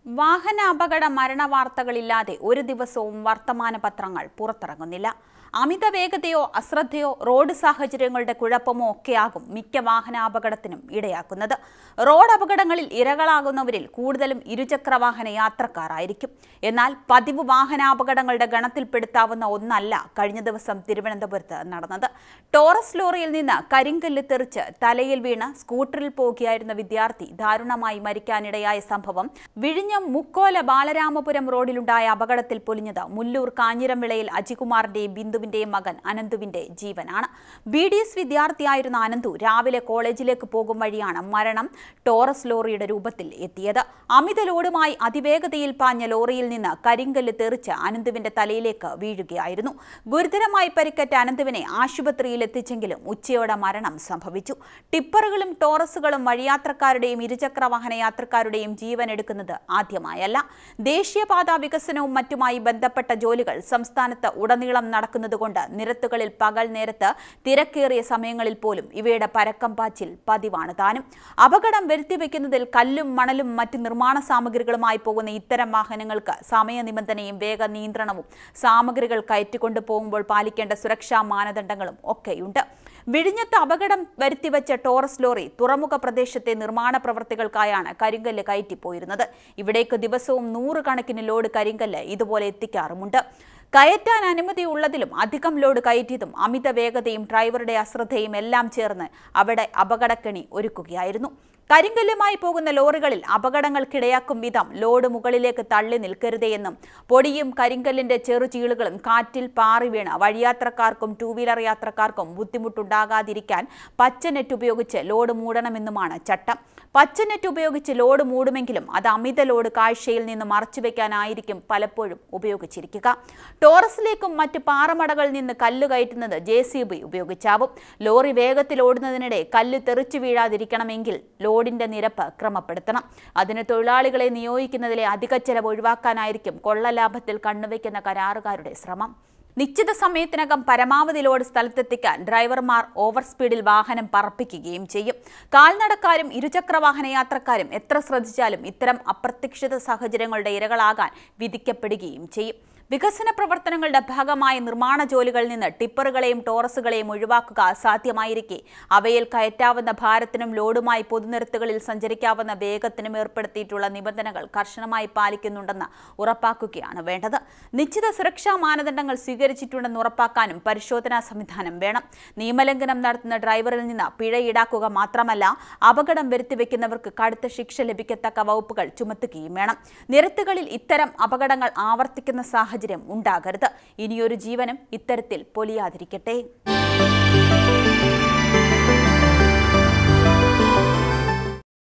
വാഹനാപകട മരണ വാർത്തകളില്ലാതെ ഒരു ദിവസവും വർത്തമാന പത്രങ്ങൾ പുറത്തിറങ്ങുന്നില്ല അമിത വേഗതയോ അശ്രദ്ധയോ റോഡ് സാഹചര്യങ്ങളുടെ കുഴപ്പമോ ഒക്കെയാകും മിക്ക വാഹനാപകടത്തിനും ഇടയാക്കുന്നത് റോഡ് അപകടങ്ങളിൽ ഇരകളാകുന്നവരിൽ കൂടുതലും ഇരുചക്ര വാഹന യാത്രക്കാരായിരിക്കും എന്നാൽ പതിവ് വാഹനാപകടങ്ങളുടെ ഗണത്തിൽപ്പെടുത്താവുന്ന ഒന്നല്ല കഴിഞ്ഞ ദിവസം തിരുവനന്തപുരത്ത് നടന്നത് ടോറസ് ലോറിയിൽ നിന്ന് കരിങ്കല്ല് തെറിച്ച് തലയിൽ വീണ് സ്കൂട്ടറിൽ പോകുകയായിരുന്ന വിദ്യാർത്ഥി ദാരുണമായി മരിക്കാനിടയായ സംഭവം വിഴിഞ്ഞം മുക്കോല ബാലരാമപുരം റോഡിലുണ്ടായ അപകടത്തിൽ പൊലിഞ്ഞത് മുല്ലൂർ കാഞ്ഞിരംവിളയിൽ അജികുമാറിന്റെയും ബിന്ദുവിന്റെയും മകൻ അനന്തുവിന്റെ ജീവനാണ് ബി ഡി എസ് വിദ്യാർത്ഥിയായിരുന്ന അനന്തു രാവിലെ കോളേജിലേക്ക് പോകും വഴിയാണ് മരണം ടോറസ് ലോറിയുടെ രൂപത്തിൽ എത്തിയത് അമിത ലോഡുമായി അതിവേഗതയിൽ പാഞ്ഞ ലോറിയിൽ നിന്ന് കരിങ്കല്ല് തെറിച്ച് അനന്തുവിന്റെ തലയിലേക്ക് വീഴുകയായിരുന്നു ഗുരുതരമായി പരിക്കേറ്റ അനന്തുവിനെ ആശുപത്രിയിൽ എത്തിച്ചെങ്കിലും ഉച്ചയോടെ മരണം സംഭവിച്ചു ടിപ്പറുകളും ടോറസുകളും വഴിയാത്രക്കാരുടെയും ഇരുചക്ര വാഹന യാത്രക്കാരുടെയും ജീവൻ എടുക്കുന്നത് ആദ്യമായല്ല ദേശീയപാത വികസനവും മറ്റുമായി ബന്ധപ്പെട്ട ജോലികൾ സംസ്ഥാനത്ത് ഉടനീളം നടക്കുന്നതുകൊണ്ട് നിരത്തുകളിൽ പകൽ നേരത്ത് തിരക്കേറിയ സമയങ്ങളിൽ പോലും ഇവയുടെ പരക്കം പാച്ചിൽ പതിവാണ് താനും അപകടം വരുത്തിവെക്കുന്നതിൽ കല്ലും മണലും മറ്റ് നിർമ്മാണ സാമഗ്രികളുമായി പോകുന്ന ഇത്തരം വാഹനങ്ങൾക്ക് സമയ നിബന്ധനയും വേഗ നിയന്ത്രണവും സാമഗ്രികൾ കയറ്റിക്കൊണ്ടു പോകുമ്പോൾ പാലിക്കേണ്ട സുരക്ഷാ മാനദണ്ഡങ്ങളും ഒക്കെയുണ്ട് വിഴിഞ്ഞത്ത് അപകടം വരുത്തിവെച്ച ടോറസ് ലോറി തുറമുഖ പ്രദേശത്തെ നിർമ്മാണ പ്രവർത്തികൾക്കായാണ് കരിങ്കല്ല് കയറ്റിപ്പോയിരുന്നത് ഇവിടേക്ക് ദിവസവും നൂറുകണക്കിന് ലോഡ് കരിങ്കല്ല് ഇതുപോലെ എത്തിക്കാറുമുണ്ട് കയറ്റാൻ അനുമതിയുള്ളതിലും അധികം ലോഡ് കയറ്റിയതും അമിത വേഗതയും ഡ്രൈവറുടെ അശ്രദ്ധയും എല്ലാം ചേർന്ന് അവിടെ അപകടക്കണി ഒരുക്കുകയായിരുന്നു കരിങ്കല്ലുമായി പോകുന്ന ലോറികളിൽ അപകടങ്ങൾക്കിടയാക്കും വിധം ലോഡ് മുകളിലേക്ക് തള്ളി നിൽക്കരുതേയെന്നും പൊടിയും കരിങ്കല്ലിന്റെ ചെറുചീളുകളും കാറ്റിൽ പാറി വീണ് വഴിയാത്രക്കാർക്കും ടൂ വീലർ യാത്രക്കാർക്കും ബുദ്ധിമുട്ടുണ്ടാകാതിരിക്കാൻ പച്ച നെറ്റ് ഉപയോഗിച്ച് ലോഡ് മൂടണമെന്നുമാണ് ചട്ടം പച്ച നെറ്റ് ഉപയോഗിച്ച് ലോഡ് മൂടുമെങ്കിലും അത് അമിത ലോഡ് കാഴ്ചയിൽ നിന്ന് മറച്ചുവെക്കാനായിരിക്കും പലപ്പോഴും ഉപയോഗിച്ചിരിക്കുക ടോറസിലേക്കും മറ്റ് പാറമടകളിൽ നിന്ന് കല്ല് കയറ്റുന്നത് ജെ സി ബി ഉപയോഗിച്ചാവും ലോറി വേഗത്തിൽ ഓടുന്നതിനിടെ കല്ല് തെറിച്ചു വീഴാതിരിക്കണമെങ്കിൽ ലോഡിന്റെ നിരപ്പ് ക്രമപ്പെടുത്തണം അതിന് തൊഴിലാളികളെ നിയോഗിക്കുന്നതിലെ അധിക ചെലവ് ഒഴിവാക്കാനായിരിക്കും കൊള്ളലാഭത്തിൽ കണ്ണുവയ്ക്കുന്ന കരാറുകാരുടെ ശ്രമം നിശ്ചിത സമയത്തിനകം പരമാവധി ലോഡ് സ്ഥലത്തെത്തിക്കാൻ ഡ്രൈവർമാർ ഓവർ സ്പീഡിൽ വാഹനം പറപ്പിക്കുകയും ചെയ്യും കാൽനടക്കാരും ഇരുചക്ര വാഹന യാത്രക്കാരും എത്ര ശ്രദ്ധിച്ചാലും ഇത്തരം അപ്രതീക്ഷിത സാഹചര്യങ്ങളുടെ ഇരകളാകാൻ വിധിക്കപ്പെടുകയും ചെയ്യും വികസന പ്രവർത്തനങ്ങളുടെ ഭാഗമായ നിർമ്മാണ ജോലികളിൽ നിന്ന് ടിപ്പറുകളെയും ടോറസുകളെയും ഒഴിവാക്കുക അസാധ്യമായിരിക്കെ അവയിൽ കയറ്റാവുന്ന ഭാരത്തിനും ലോഡുമായി പൊതുനിരത്തുകളിൽ സഞ്ചരിക്കാവുന്ന വേഗത്തിനും ഏർപ്പെടുത്തിയിട്ടുള്ള നിബന്ധനകൾ കർശനമായി പാലിക്കുന്നുണ്ടെന്ന് ഉറപ്പാക്കുകയാണ് വേണ്ടത് നിശ്ചിത സുരക്ഷാ മാനദണ്ഡങ്ങൾ സ്വീകരിച്ചിട്ടുണ്ടെന്ന് ഉറപ്പാക്കാനും പരിശോധനാ സംവിധാനം വേണം നിയമലംഘനം നടത്തുന്ന ഡ്രൈവറിൽ നിന്ന് പിഴ ഈടാക്കുക മാത്രമല്ല അപകടം വരുത്തിവെക്കുന്നവർക്ക് കടുത്ത ശിക്ഷ ലഭിക്കത്തക്ക വകുപ്പുകൾ ചുമത്തുകയും വേണം നിരത്തുകളിൽ ഇത്തരം അപകടങ്ങൾ ആവർത്തിക്കുന്ന സാഹചര്യം ഉണ്ടാകരുത് ഇനിയൊരു ജീവനും ഇത്തരത്തിൽ പൊലിയാതിരിക്കട്ടെ